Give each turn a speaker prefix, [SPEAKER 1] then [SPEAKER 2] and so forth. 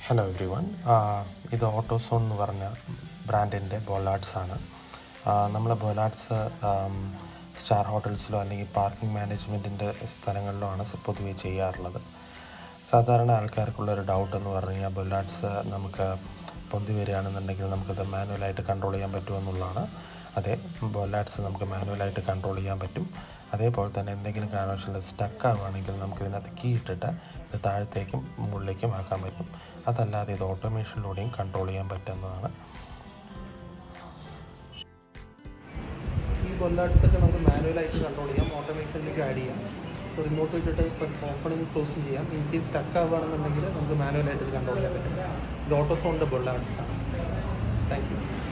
[SPEAKER 1] hello everyone ഇത് Autozone എന്ന് പറഞ്ഞ ബ്രാൻഡിൻ്റെ ബോലാഡ്സ് ആണ് നമ്മൾ ബോലാഡ്സ് സ്റ്റാർ ഹോട്ടൽസിലോ അല്ലെങ്കിൽ പാർക്കിംഗ് മാനേജ്മെൻറ്റിൻ്റെ സ്ഥലങ്ങളിലോ ആണ് സ- പൊതുവെ ചെയ്യാറുള്ളത് സാധാരണ ആൾക്കാർക്കുള്ളൊരു ഡൗട്ട് എന്ന് പറഞ്ഞു കഴിഞ്ഞാൽ ബൊല്ലാഡ്സ് നമുക്ക് പൊന്തി വരികയാണെന്നുണ്ടെങ്കിൽ നമുക്കത് മാനുവലായിട്ട് കൺട്രോൾ ചെയ്യാൻ പറ്റുമെന്നുള്ളതാണ് അതെ ബൊല്ലാഡ്സ് നമുക്ക് മാനുവലായിട്ട് കൺട്രോൾ ചെയ്യാൻ പറ്റും അതേപോലെ തന്നെ എന്തെങ്കിലും കാരണവശാൽ സ്റ്റക്ക് ആവുകയാണെങ്കിൽ നമുക്ക് ഇതിനകത്ത് കീ ഇട്ടിട്ട് ഇത് താഴത്തേക്കും മുകളിലേക്കും ആക്കാൻ പറ്റും അതല്ലാതെ ഇത് ഓട്ടോമേഷനിലൂടെയും കൺട്രോൾ ചെയ്യാൻ പറ്റുന്നതാണ്
[SPEAKER 2] ഈ ബൊല്ലാഡ്സ് ഒക്കെ നമുക്ക് മാനുവലായിട്ട് കൺട്രോൾ ചെയ്യാം ഓട്ടോമേഷനിലേക്ക് ആഡ് ചെയ്യാം സോ റിമോട്ട് വെച്ചിട്ട് ഇപ്പോൾ ഓപ്പണിംഗ് ക്ലോസും ചെയ്യാം ഇൻ കേസ് സ്റ്റക്ക് ആവുകയാണെന്നുണ്ടെങ്കിൽ നമുക്ക് മാനുവലായിട്ട് ഇത് കൺട്രോൾ ചെയ്യാൻ പറ്റും ഇത് ഓട്ടോഫോണിൻ്റെ ബൊല്ലാഡ്സ് ആണ് താങ്ക് യു